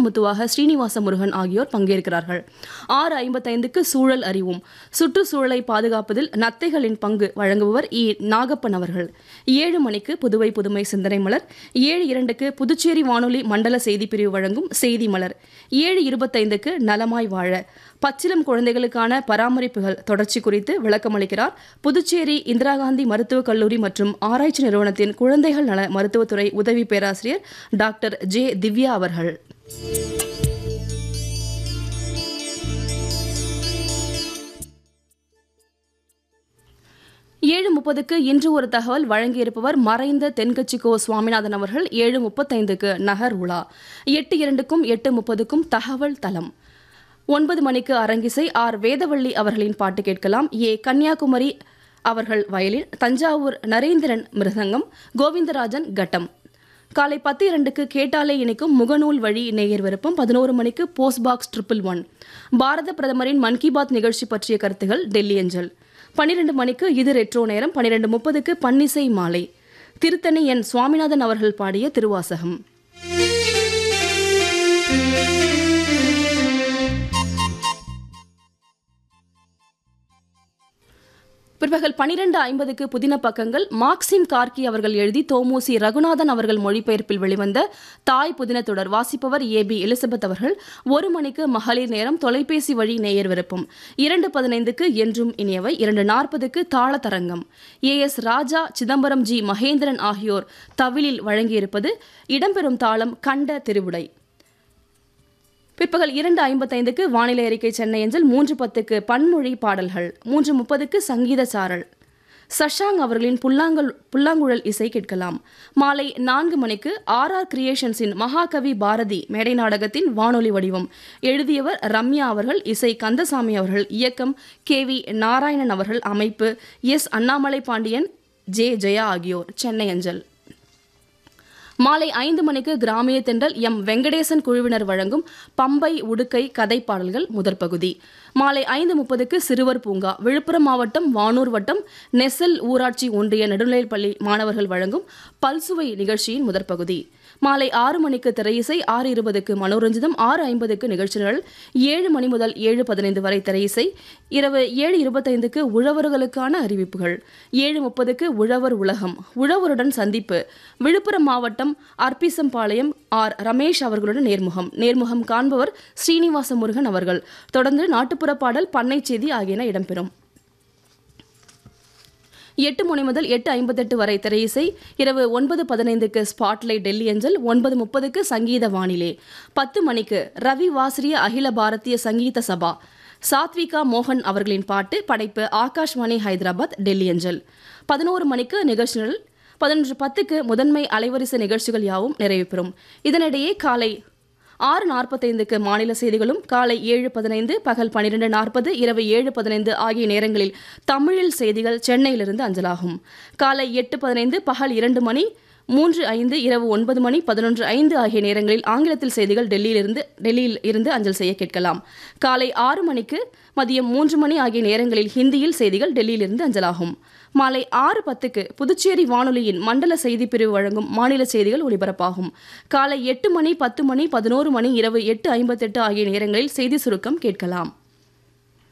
வைரமுத்துவாக ஸ்ரீனிவாச முருகன் ஆகியோர் பங்கேற்கிறார்கள் ஆறு ஐம்பத்தைந்துக்கு சூழல் அறிவும் சுற்றுச்சூழலை பாதுகாப்பதில் நத்தைகளின் பங்கு வழங்குபவர் இ நாகப்பன் அவர்கள் ஏழு மணிக்கு புதுவை புதுமை சிந்தனை மலர் ஏழு இரண்டுக்கு புதுச்சேரி வானொலி மண்டல செய்திப் பிரிவு வழங்கும் செய்தி மலர் ஏழு இருபத்தைந்துக்கு நலமாய் வாழ பச்சிலம் குழந்தைகளுக்கான பராமரிப்புகள் தொடர்ச்சி குறித்து விளக்கமளிக்கிறார் புதுச்சேரி இந்திரா காந்தி மருத்துவக் கல்லூரி மற்றும் ஆராய்ச்சி நிறுவனத்தின் குழந்தைகள் நல மருத்துவத்துறை உதவி பேராசிரியர் டாக்டர் ஜே திவ்யா அவர்கள் ஏழு முப்பதுக்கு இன்று ஒரு தகவல் வழங்கியிருப்பவர் மறைந்த தென்கட்சி கோ சுவாமிநாதன் அவர்கள் ஏழு முப்பத்தைந்துக்கு நகர் உலா எட்டு இரண்டுக்கும் எட்டு முப்பதுக்கும் தகவல் தலம் ஒன்பது மணிக்கு அரங்கிசை ஆர் வேதவள்ளி அவர்களின் பாட்டு கேட்கலாம் ஏ கன்னியாகுமரி அவர்கள் வயலின் தஞ்சாவூர் நரேந்திரன் மிருதங்கம் கோவிந்தராஜன் கட்டம் காலை பத்து இரண்டுக்கு கேட்டாலே இணைக்கும் முகநூல் வழி நேயர் விருப்பம் பதினோரு மணிக்கு போஸ்ட் பாக்ஸ் ட்ரிபிள் ஒன் பாரத பிரதமரின் மன் கி பாத் நிகழ்ச்சி பற்றிய கருத்துகள் டெல்லி அஞ்சல் பன்னிரண்டு மணிக்கு இது ரெட்ரோ நேரம் பன்னிரண்டு முப்பதுக்கு பன்னிசை மாலை திருத்தணி என் சுவாமிநாதன் அவர்கள் பாடிய திருவாசகம் பிற்பகல் பனிரெண்டு ஐம்பதுக்கு புதின பக்கங்கள் மார்க்சிம் கார்கி அவர்கள் எழுதி தோமூசி ரகுநாதன் அவர்கள் மொழிபெயர்ப்பில் வெளிவந்த தாய் புதின தொடர் வாசிப்பவர் ஏ பி எலிசபெத் அவர்கள் ஒரு மணிக்கு மகளிர் நேரம் தொலைபேசி வழி நேயர் விருப்பம் இரண்டு பதினைந்துக்கு என்றும் இனியவை இரண்டு நாற்பதுக்கு தாளத்தரங்கம் A S Raja Chidambaram G Mahendran ஆகியோர் தவிலில் வழங்கியிருப்பது இடம்பெறும் தாளம் கண்ட திருவுடை பிற்பகல் இரண்டு ஐம்பத்தைந்துக்கு வானிலை அறிக்கை சென்னை அஞ்சல் மூன்று பத்துக்கு பன்மொழி பாடல்கள் மூன்று முப்பதுக்கு சங்கீத சாரல் சஷாங் அவர்களின் புல்லாங்கல் புல்லாங்குழல் இசை கேட்கலாம் மாலை நான்கு மணிக்கு ஆர் ஆர் கிரியேஷன்ஸின் மகாகவி பாரதி மேடை நாடகத்தின் வானொலி வடிவம் எழுதியவர் ரம்யா அவர்கள் இசை கந்தசாமி அவர்கள் இயக்கம் கே வி நாராயணன் அவர்கள் அமைப்பு எஸ் அண்ணாமலை பாண்டியன் ஜே ஜெயா ஆகியோர் சென்னை அஞ்சல் மாலை ஐந்து மணிக்கு கிராமிய தென்றல் எம் வெங்கடேசன் குழுவினர் வழங்கும் பம்பை உடுக்கை கதை பாடல்கள் முதற் பகுதி மாலை ஐந்து முப்பதுக்கு சிறுவர் பூங்கா விழுப்புரம் மாவட்டம் வானூர் வட்டம் நெசல் ஊராட்சி ஒன்றிய நடுநிலைப்பள்ளி மாணவர்கள் வழங்கும் பல்சுவை நிகழ்ச்சியின் முதற் பகுதி மாலை ஆறு மணிக்கு திரையிசை ஆறு இருபதுக்கு மனோரஞ்சிதம் ஆறு ஐம்பதுக்கு நிகழ்ச்சிகள் ஏழு மணி முதல் ஏழு பதினைந்து வரை திரையிசை இரவு ஏழு இருபத்தைந்துக்கு உழவர்களுக்கான அறிவிப்புகள் ஏழு முப்பதுக்கு உழவர் உலகம் உழவருடன் சந்திப்பு விழுப்புரம் மாவட்டம் அர்ப்பிசம்பாளையம் ஆர் ரமேஷ் அவர்களுடன் நேர்முகம் நேர்முகம் காண்பவர் ஸ்ரீனிவாச முருகன் அவர்கள் தொடர்ந்து நாட்டுப்புற பாடல் பண்ணை செய்தி ஆகியன இடம்பெறும் எட்டு மணி முதல் எட்டு ஐம்பத்தெட்டு வரை திரையிசை இரவு ஒன்பது பதினைந்துக்கு ஸ்பாட்லைட் டெல்லி அஞ்சல் ஒன்பது முப்பதுக்கு சங்கீத வானிலை பத்து மணிக்கு ரவி வாசிரிய அகில பாரதிய சங்கீத சபா சாத்விகா மோகன் அவர்களின் பாட்டு படைப்பு ஆகாஷ்வாணி ஹைதராபாத் டெல்லி அஞ்சல் பதினோரு மணிக்கு நிகழ்ச்சிகள் பதினொன்று பத்துக்கு முதன்மை அலைவரிசை நிகழ்ச்சிகள் யாவும் நிறைவு பெறும் இதனிடையே காலை ஆறு நாற்பத்தைந்துக்கு மாநில செய்திகளும் காலை ஏழு பதினைந்து பகல் பன்னிரெண்டு நாற்பது இரவு ஏழு பதினைந்து ஆகிய நேரங்களில் தமிழில் செய்திகள் சென்னையிலிருந்து அஞ்சலாகும் காலை எட்டு பதினைந்து பகல் இரண்டு மணி மூன்று ஐந்து இரவு ஒன்பது மணி பதினொன்று ஐந்து ஆகிய நேரங்களில் ஆங்கிலத்தில் செய்திகள் டெல்லியிலிருந்து டெல்லியில் இருந்து அஞ்சல் செய்ய கேட்கலாம் காலை ஆறு மணிக்கு மதியம் மூன்று மணி ஆகிய நேரங்களில் ஹிந்தியில் செய்திகள் டெல்லியிலிருந்து அஞ்சலாகும் மாலை ஆறு பத்துக்கு புதுச்சேரி வானொலியின் மண்டல செய்திப் பிரிவு வழங்கும் மாநில செய்திகள் ஒலிபரப்பாகும் காலை எட்டு மணி பத்து மணி பதினோரு மணி இரவு எட்டு ஐம்பத்தெட்டு ஆகிய நேரங்களில் செய்தி சுருக்கம் கேட்கலாம்